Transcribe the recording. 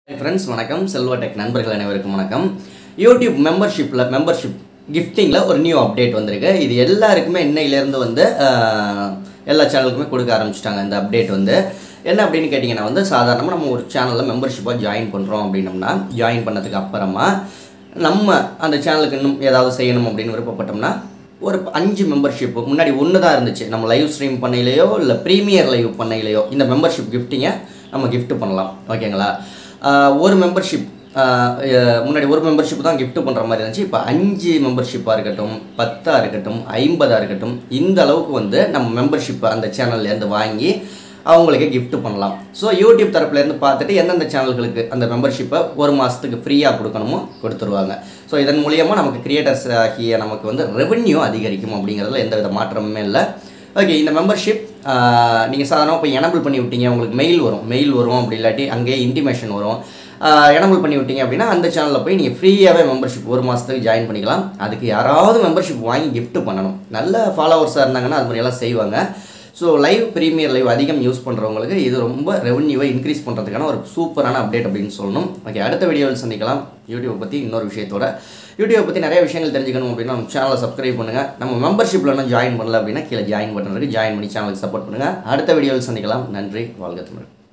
friends வணக்கம் Selva tech நண்பர்கள் அனைவருக்கும் வணக்கம் யூடியூப் மெம்பர்ஷிப்பில் மெம்பர்ஷிப் கிஃப்டிங்கில் ஒரு நியூ அப்டேட் வந்திருக்கு இது எல்லாருக்குமே இன்னையிலேருந்து வந்து ஆஹ், எல்லா சேனலுக்குமே கொடுக்க ஆரம்பிச்சிட்டாங்க இந்த அப்டேட் வந்து என்ன அப்படின்னு கேட்டிங்கன்னா வந்து சாதாரணமாக நம்ம ஒரு சேனலில் மெம்பர்ஷிப்பாக ஜாயின் பண்ணுறோம் அப்படின்னம்னா ஜாயின் பண்ணதுக்கு அப்புறமா நம்ம அந்த சேனலுக்கு இன்னும் ஏதாவது செய்யணும் அப்படின்னு விருப்பப்பட்டோம்னா ஒரு அஞ்சு மெம்பர்ஷிப் முன்னாடி ஒன்று தான் இருந்துச்சு நம்ம லைவ் ஸ்ட்ரீம் பண்ணையிலையோ இல்லை ப்ரீமியர் லைவ் பண்ணையிலையோ இந்த மெம்பர்ஷிப் கிஃப்டிங்கை நம்ம gift பண்ணலாம் ஓகேங்களா ஆஹ் ஒரு மெம்பர்ஷிப் முன்னாடி ஒரு மெம்பர்ஷிப் தான் gift பண்ணுற மாதிரி இருந்துச்சு இப்போ அஞ்சு மெம்பர்ஷிப்பாக இருக்கட்டும் பத்தாக இருக்கட்டும் ஐம்பதாக இருக்கட்டும் இந்த அளவுக்கு வந்து நம்ம மெம்பர்ஷிப் அந்த சேனல்லேருந்து வாங்கி அவங்களுக்கு gift பண்ணலாம் ஸோ யூடியூப் தரப்புலேருந்து பார்த்துட்டு எந்தெந்த சேனல்களுக்கு அந்த மெம்பர்ஷிப்பை ஒரு மாதத்துக்கு ஃப்ரீயாக கொடுக்கணுமோ கொடுத்துருவாங்க ஸோ இதன் மூலியமாக நமக்கு கிரியேட்டர்ஸ் ஆகிய நமக்கு வந்து ரெவென்யூ அதிகரிக்கும் அப்படிங்கிறதுல எந்த வித மாற்றமுமே இல்லை ஓகே இந்த மெம்பர்ஷிப் நீங்கள் சாதாரணமாக போய் எனபிள் பண்ணி விட்டீங்க உங்களுக்கு மெயில் வரும் மெயில் வரும் அப்படி இல்லாட்டி அங்கேயே இன்டிமேஷன் வரும் எனபிள் பண்ணி விட்டீங்க அப்படின்னா அந்த சேனலில் போய் நீங்கள் ஃப்ரீயாகவே மெம்பர்ஷிப் ஒரு மாதத்துக்கு ஜாயின் பண்ணிக்கலாம் அதுக்கு யாராவது மெம்பர்ஷிப் வாங்கி gift பண்ணணும் நல்ல ஃபாலோவர்ஸாக இருந்தாங்கன்னா அது மாதிரியெல்லாம் செய்வாங்க ஸோ லைவ் ப்ரீமியர் லைவ் அதிகம் யூஸ் பண்ணுறவங்களுக்கு இது ரொம்ப ரெவன்யூவை இன்க்ரீஸ் பண்ணுறதுக்கான ஒரு சூப்பரான அப்டேட் அப்படின்னு சொல்லணும் ஓகே அடுத்த வீடியோவில் சந்திக்கலாம் யூடியூப் பற்றி இன்னொரு விஷயத்தோட யூடியூப் பற்றி நிறைய விஷயங்கள் தெரிஞ்சுக்கணும் அப்படின்னா நம்ம சேனலை சப்ஸ்கிரைப் பண்ணுங்கள் நம்ம மெம்பர்ஷிப்பில் இன்னும் ஜாயின் பண்ணல அப்படின்னா கீழே ஜாயின் பட்டன் இருக்குது ஜாயின் பண்ணி சேனலுக்கு சப்போர்ட் பண்ணுங்கள் அடுத்த வீடியோவில் சந்திக்கலாம் நன்றி வாழ்க தமிழ்